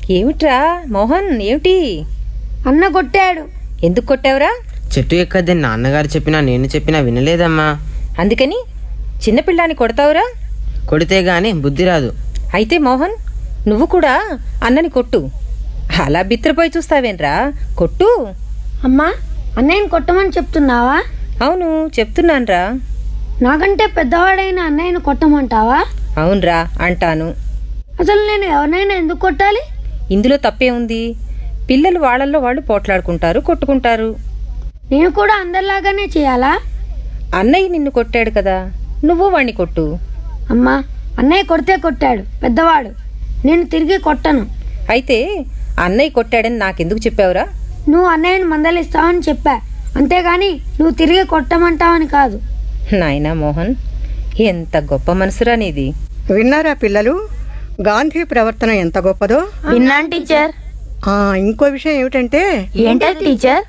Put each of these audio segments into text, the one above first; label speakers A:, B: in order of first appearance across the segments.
A: ఏమిట్రా మోహన్ ఏమిటి
B: అన్న కొట్టాడు
A: ఎందుకు కొట్టావురా
C: చెట్టు ఎక్కద్దని నాన్నగారు చెప్పినా నేను చెప్పినా వినలేదమ్మా
A: అందుకని చిన్నపిల్లాన్ని కొడతావురా
C: కొడితే గాని బుద్ధి రాదు
A: అయితే మోహన్ నువ్వు కూడా అన్నని కొట్టు అలా బిత్రపోయి చూస్తావేంట్రా కొట్టు
B: అమ్మా అన్నయ్యని కొట్టమని చెప్తున్నావా
A: అవును చెప్తున్నాన్రా
B: నాకంటే పెద్దవాడైన అన్నయ్యని కొట్టమంటావా
A: అవునరా అంటాను
B: అసలు నేను ఎవరినైనా ఎందుకు కొట్టాలి
A: ఇందులో తప్పే ఉంది పిల్లలు వాళ్ళల్లో వాళ్ళు పోట్లాడుకుంటారు కొట్టుకుంటారు
B: నేను కూడా అందరిలాగానే చేయాలా
A: అన్నయ్య నిన్ను కొట్టాడు కదా నువ్వు వాణ్ణి కొట్టు
B: అమ్మా అన్నయ్య కొడితే కొట్టాడు పెద్దవాడు నేను తిరిగి కొట్టను
A: అయితే అన్నయ్య కొట్టాడని నాకెందుకు చెప్పావురా
B: నువ్వు అన్నయ్యని మందలిస్తావని చెప్పా అంతేగాని నువ్వు తిరిగి కొట్టమంటావని కాదు
A: నాయనా మోహన్ ఎంత గొప్ప మనసురా నీది
D: విన్నారా పిల్లలు గాంధీ ప్రవర్తన ఎంత గొప్పదో
E: విన్నాను టీచర్
D: ఆ, ఇంకో విషయం ఏమిటంటే
E: ఏంటది టీచర్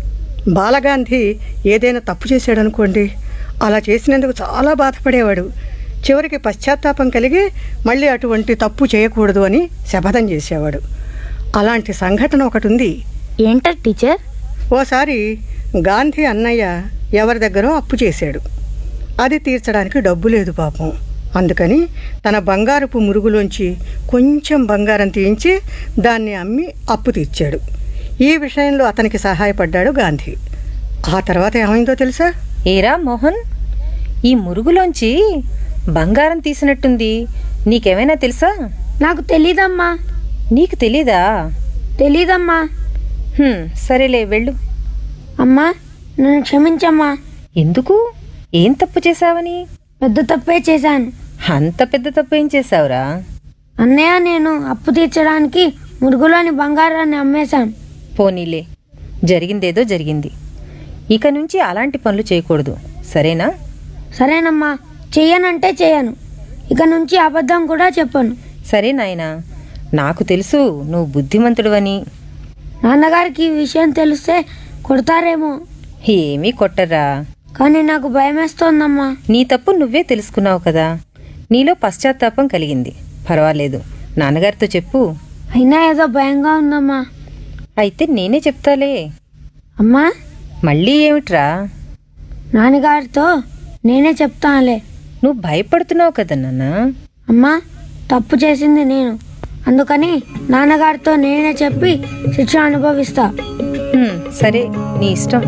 D: బాలగాంధీ ఏదైనా తప్పు చేశాడనుకోండి అలా చేసినందుకు చాలా బాధపడేవాడు చివరికి పశ్చాత్తాపం కలిగి మళ్ళీ అటువంటి తప్పు చేయకూడదు అని శపథం చేసేవాడు అలాంటి సంఘటన ఒకటి ఉంది
E: ఏంటది టీచర్
D: ఓసారి గాంధీ అన్నయ్య ఎవరి దగ్గరో అప్పు చేశాడు అది తీర్చడానికి డబ్బు లేదు పాపం అందుకని తన బంగారపు మురుగులోంచి కొంచెం బంగారం తీయించి దాన్ని అమ్మి అప్పు తీర్చాడు ఈ విషయంలో అతనికి సహాయపడ్డాడు గాంధీ ఆ తర్వాత ఏమైందో తెలుసా
A: ఏరా మోహన్ ఈ మురుగులోంచి బంగారం తీసినట్టుంది నీకేమైనా తెలుసా
B: నాకు తెలీదమ్మా
A: నీకు తెలీదా
B: తెలీదమ్మా
A: హ్మ్, సరేలే వెళ్ళు
B: అమ్మా నన్ను క్షమించమ్మా
A: ఎందుకు ఏం తప్పు చేశావని
B: పెద్ద తప్పే చేశాను
A: అంత పెద్ద తప్పు ఏం చేశావురా
B: అన్నయ్య నేను అప్పు తీర్చడానికి మురుగులోని బంగారాన్ని అమ్మేశాను
A: పోనీలే జరిగిందేదో జరిగింది ఇక నుంచి అలాంటి పనులు చేయకూడదు సరేనా
B: సరేనమ్మా చెయ్యనంటే చెయ్యను ఇక నుంచి అబద్ధం కూడా చెప్పను
A: సరే నాయనా నాకు తెలుసు నువ్వు బుద్ధిమంతుడువని
B: నాన్నగారికి ఈ విషయం తెలిస్తే కొడతారేమో
A: ఏమీ కొట్టరా
B: కానీ నాకు భయమేస్తోందమ్మా
A: నీ తప్పు నువ్వే తెలుసుకున్నావు కదా నీలో పశ్చాత్తాపం కలిగింది పర్వాలేదు నాన్నగారితో చెప్పు
B: అయినా ఏదో భయంగా ఉందమ్మా
A: అయితే నేనే చెప్తాలే
B: అమ్మా
A: మళ్ళీ ఏమిట్రా
B: నాన్నగారితో నేనే చెప్తానులే
A: నువ్వు భయపడుతున్నావు కదా నాన్న
B: అమ్మా తప్పు చేసింది నేను అందుకని నాన్నగారితో నేనే చెప్పి శిక్ష అనుభవిస్తా
A: హ్మ్, సరే నీ ఇష్టం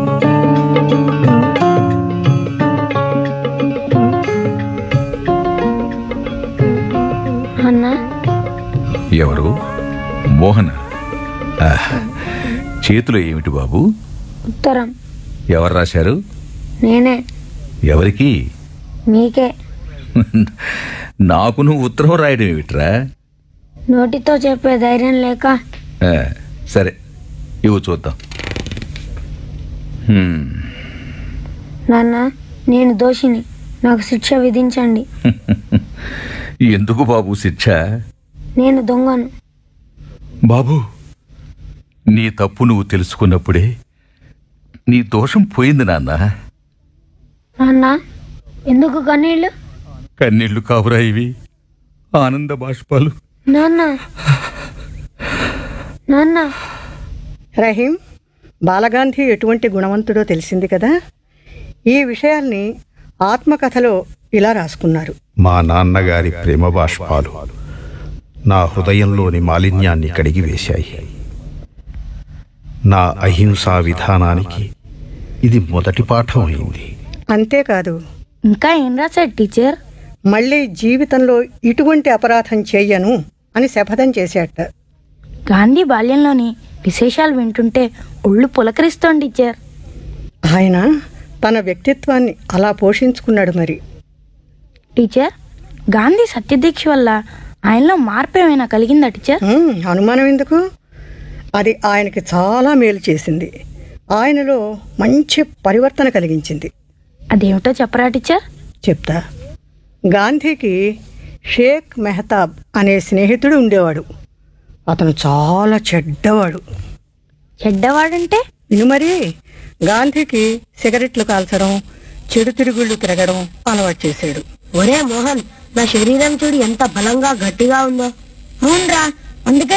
B: అన్నా
F: ఎవరు మోహన ఆహ్, చేతిలో ఏమిటి బాబు
B: ఉత్తరం
F: ఎవరు రాశారు
B: నేనే
F: ఎవరికి
B: మీకే
F: నాకు నువ్వు ఉత్తరం రాయడం ఏమిట్రా
B: నోటితో చెప్పే ధైర్యం లేక
F: ఆ, సరే ఇవ్వు చూద్దాం హ్మ్,
B: నాన్న నేను దోషిని నాకు శిక్ష విధించండి
F: ఎందుకు బాబు శిక్ష
B: నేను దొంగను
F: బాబు నీ తప్పు నువ్వు తెలుసుకున్నప్పుడే నీ దోషం పోయింది నాన్న
B: నాన్న ఎందుకు కన్నీళ్ళు
F: కన్నీళ్లు కావురా ఇవి ఆనంద బాష్పాలు
B: నాన్న నాన్న
D: రహీం బాలగాంధీ ఎటువంటి గుణవంతుడో తెలిసింది కదా ఈ విషయాల్ని ఆత్మకథలో ఇలా రాసుకున్నారు
G: మా నాన్నగారి ప్రేమ బాష్పాలు నా హృదయంలోని మాలిన్యాన్ని కడిగి వేశాయి నా అహింసా విధానానికి ఇది మొదటి పాఠం అయింది
D: అంతేకాదు
E: ఇంకా ఏం రాశాడు టీచర్
D: మళ్ళీ జీవితంలో ఇటువంటి అపరాధం చెయ్యను అని శపథం చేశాట
E: గాంధీ బాల్యంలోని విశేషాలు వింటుంటే ఒళ్ళు పులకరిస్తోంది టీచర్
D: ఆయన తన వ్యక్తిత్వాన్ని అలా పోషించుకున్నాడు మరి
E: టీచర్ గాంధీ సత్యదీక్ష వల్ల ఆయనలో మార్పు ఏమైనా కలిగిందా టీచర్
D: ఉమ్, అనుమానం ఎందుకు అది ఆయనకి చాలా మేలు చేసింది ఆయనలో మంచి పరివర్తన కలిగించింది
E: అదేమిటో చెప్పరా టీచర్
D: చెప్తా గాంధీకి షేక్ మెహతాబ్ అనే స్నేహితుడు ఉండేవాడు అతను చాలా చెడ్డవాడు
E: చెడ్డవాడంటే
D: ఇను మరి గాంధీకి సిగరెట్లు కాల్చడం చెడు తిరుగుళ్ళు తిరగడం అలవాటు చేశాడు
B: ఒరే మోహన్ నా శరీరం చూడు ఎంత బలంగా గట్టిగా ఉందో అవునరా అందుకే